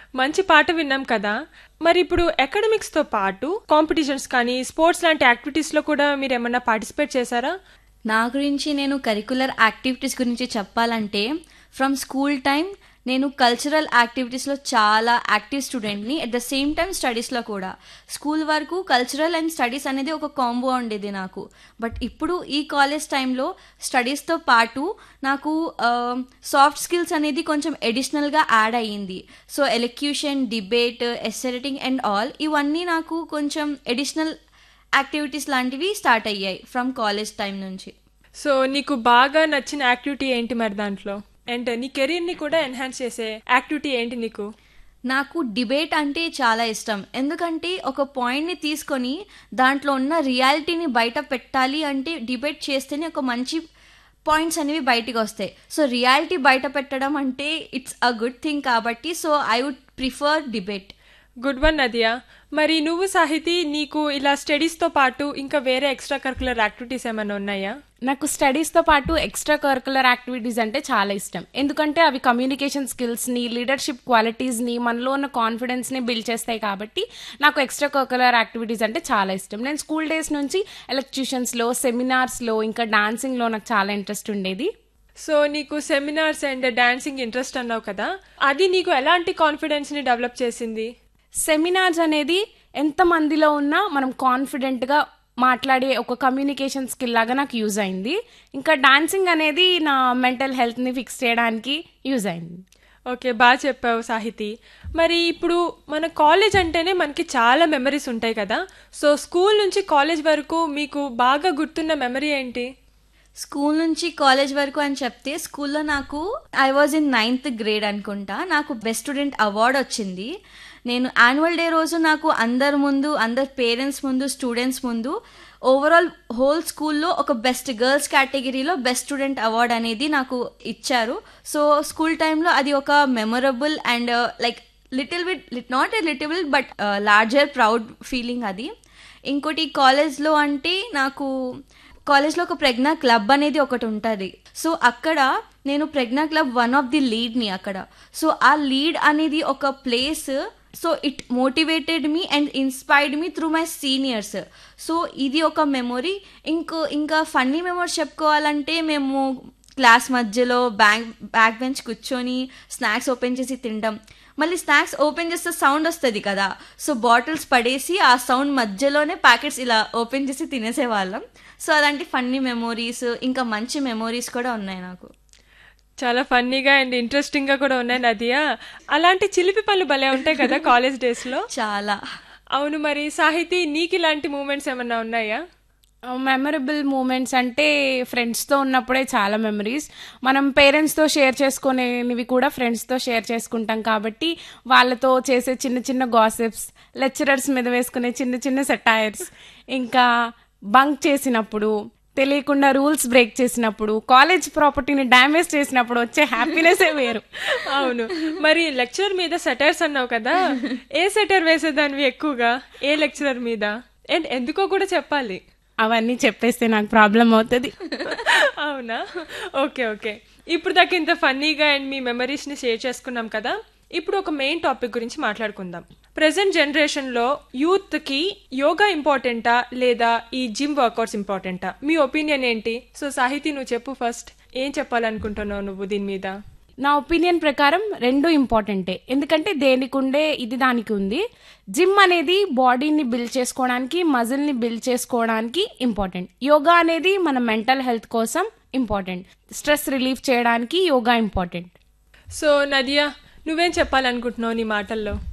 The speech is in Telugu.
మంచి పాట విన్నాం కదా మరి ఇప్పుడు అకాడమిక్స్ తో పాటు కాంపిటీషన్స్ కానీ స్పోర్ట్స్ లాంటి యాక్టివిటీస్ లో కూడా మీరు ఏమన్నా పార్టిసిపేట్ చేశారా నా గురించి నేను కరికులర్ యాక్టివిటీస్ గురించి చెప్పాలంటే ఫ్రమ్ స్కూల్ టైం నేను కల్చరల్ యాక్టివిటీస్లో చాలా యాక్టివ్ స్టూడెంట్ని అట్ ద సేమ్ టైం స్టడీస్లో కూడా స్కూల్ వరకు కల్చరల్ అండ్ స్టడీస్ అనేది ఒక కాంబో ఉండేది నాకు బట్ ఇప్పుడు ఈ కాలేజ్ టైంలో స్టడీస్తో పాటు నాకు సాఫ్ట్ స్కిల్స్ అనేది కొంచెం ఎడిషనల్గా యాడ్ అయ్యింది so elocution debate essay writing and all ఇవన్నీ నాకు కొంచెం ఎడిషనల్ యాక్టివిటీస్ లాంటివి స్టార్ట్ అయ్యాయి ఫ్రమ్ కాలేజ్ టైం నుంచి సో నీకు బాగా నచ్చిన యాక్టివిటీ ఏంటి మరి దాంట్లో అండ్ నీ కెరీర్ ని కూడా ఎన్హాన్స్ చేసే యాక్టివిటీ ఏంటి నీకు నాకు డిబేట్ అంటే చాలా ఇష్టం ఎందుకంటే ఒక పాయింట్ని తీసుకొని దాంట్లో ఉన్న రియాలిటీని బయట పెట్టాలి అంటే డిబేట్ చేస్తేనే ఒక మంచి పాయింట్స్ అనేవి బయటికి వస్తాయి సో రియాలిటీ బయట పెట్టడం అంటే ఇట్స్ అ గుడ్ థింగ్ కాబట్టి so I would prefer debate good one Nadiya మరి నువ్వు సాహితీ నీకు ఇలా స్టడీస్ తో పాటు ఇంకా వేరే ఎక్స్ట్రా కరికులర్ యాక్టివిటీస్ ఏమైనా ఉన్నాయా నాకు స్టడీస్తో పాటు ఎక్స్ట్రా కరికులర్ యాక్టివిటీస్ అంటే చాలా ఇష్టం ఎందుకంటే అవి కమ్యూనికేషన్ స్కిల్స్ని లీడర్షిప్ క్వాలిటీస్ని మనలో ఉన్న కాన్ఫిడెన్స్ని బిల్డ్ చేస్తాయి కాబట్టి నాకు ఎక్స్ట్రా కరికులర్ యాక్టివిటీస్ అంటే చాలా ఇష్టం నేను స్కూల్ డేస్ నుంచి ఎలక్ట్యూషన్స్లో సెమినార్స్లో ఇంకా డాన్సింగ్లో నాకు చాలా ఇంట్రెస్ట్ ఉండేది సో నీకు సెమినార్స్ అండ్ డాన్సింగ్ ఇంట్రెస్ట్ అన్నావు కదా అది నీకు ఎలాంటి కాన్ఫిడెన్స్ ని డెవలప్ చేసింది సెమినార్స్ అనేది ఎంత మందిలో ఉన్నా మనం కాన్ఫిడెంట్గా మాట్లాడే ఒక కమ్యూనికేషన్ స్కిల్ లాగా నాకు యూజ్ అయింది ఇంకా డాన్సింగ్ అనేది నా మెంటల్ హెల్త్ని ఫిక్స్ చేయడానికి యూజ్ అయింది ఓకే బాగా చెప్పావు సాహితి మరి ఇప్పుడు మన కాలేజ్ అంటేనే మనకి చాలా మెమరీస్ ఉంటాయి కదా సో స్కూల్ నుంచి కాలేజ్ వరకు మీకు బాగా గుర్తున్న మెమరీ ఏంటి స్కూల్ నుంచి కాలేజ్ వరకు అని చెప్తే స్కూల్లో నాకు I was in ninth grade అనుకుంటా నాకు బెస్ట్ స్టూడెంట్ అవార్డ్ వచ్చింది నేను యాన్యువల్ డే రోజు నాకు అందరి ముందు అందరి పేరెంట్స్ ముందు స్టూడెంట్స్ ముందు ఓవరాల్ హోల్ స్కూల్లో ఒక బెస్ట్ గర్ల్స్ కేటగిరీలో బెస్ట్ స్టూడెంట్ అవార్డ్ అనేది నాకు ఇచ్చారు సో స్కూల్ టైంలో అది ఒక memorable and like little bit not a little bit but larger proud feeling అది ఇంకోటి కాలేజ్లో అంటే నాకు కాలేజ్లో ఒక ప్రజ్ఞా క్లబ్ అనేది ఒకటి ఉంటుంది సో అక్కడ నేను Pragna club one of the లీడ్ని అక్కడ సో ఆ లీడ్ అనేది ఒక place so it motivated me and inspired me through my seniors so ఇది ఒక మెమొరీ ఇంకో ఇంకా ఫన్నీ మెమొరీస్ చెప్పుకోవాలంటే మేము క్లాస్ మధ్యలో బ్యాక్ బ్యాక్ బెంచ్ కూర్చొని స్నాక్స్ ఓపెన్ చేసి తింటాం మళ్ళీ స్నాక్స్ ఓపెన్ చేస్తే సౌండ్ వస్తుంది కదా సో బాటిల్స్ పడేసి ఆ సౌండ్ మధ్యలోనే ప్యాకెట్స్ ఇలా ఓపెన్ చేసి తినేసేవాళ్ళం సో అలాంటి ఫన్నీ మెమోరీస్ ఇంకా మంచి మెమోరీస్ కూడా ఉన్నాయి నాకు చాలా ఫన్నీగా అండ్ ఇంట్రెస్టింగ్ గా కూడా ఉన్నాయి నదియా అలాంటి చిలిపి పనులు భలే ఉంటాయి కదా కాలేజ్ డేస్ లో చాలా అవును మరి సాహితీ నీకు ఇలాంటి మూమెంట్స్ ఏమన్నా ఉన్నాయా మెమరబుల్ మూమెంట్స్ అంటే ఫ్రెండ్స్తో ఉన్నప్పుడే చాలా మెమరీస్ మనం పేరెంట్స్తో షేర్ చేసుకునేవి కూడా ఫ్రెండ్స్తో షేర్ చేసుకుంటాం కాబట్టి వాళ్ళతో చేసే చిన్న చిన్న గాసిప్స్ లెక్చరర్స్ మీద వేసుకునే చిన్న చిన్న సెటైర్స్ ఇంకా బంక్ చేసినప్పుడు తెలియకుండా రూల్స్ బ్రేక్ చేసినప్పుడు కాలేజ్ ప్రాపర్టీని డ్యామేజ్ చేసినప్పుడు వచ్చే హ్యాపీనెస్ వేరు అవును మరి లెక్చరర్ మీద సెటైర్స్ అన్నావు కదా ఏ సెటర్ వేసేదానివి ఎక్కువగా ఏ లెక్చరర్ మీద అండ్ ఎందుకో కూడా చెప్పాలి అవన్నీ చెప్పేస్తే నాకు ప్రాబ్లం అవుతుంది అవునా ఓకే ఓకే ఇప్పుడు దాకా ఇంత ఫన్నీగా అండ్ మీ మెమరీస్ ని షేర్ చేసుకున్నాం కదా ఇప్పుడు ఒక మెయిన్ టాపిక్ గురించి మాట్లాడుకుందాం ప్రెసెంట్ జనరేషన్ లో యూత్ కి యోగా ఇంపార్టెంటా లేదా ఈ జిమ్ వర్కౌట్స్ ఇంపార్టెంటా మీ ఒపీనియన్ ఏంటి సో సాహితీ నువ్వు చెప్పు ఫస్ట్ ఏం చెప్పాలనుకుంటున్నావు నువ్వు దీని మీద నా ఒపీనియన్ ప్రకారం రెండు ఇంపార్టెంటే ఎందుకంటే దేనికి ఉండే ఇది దానికి ఉంది జిమ్ అనేది బాడీని బిల్డ్ చేసుకోవడానికి మజిల్ని బిల్డ్ చేసుకోవడానికి ఇంపార్టెంట్ యోగా అనేది మన మెంటల్ హెల్త్ కోసం ఇంపార్టెంట్ స్ట్రెస్ రిలీఫ్ చేయడానికి యోగా ఇంపార్టెంట్ సో నదియా నువ్వేం చెప్పాలనుకుంటున్నావు నీ మాటల్లో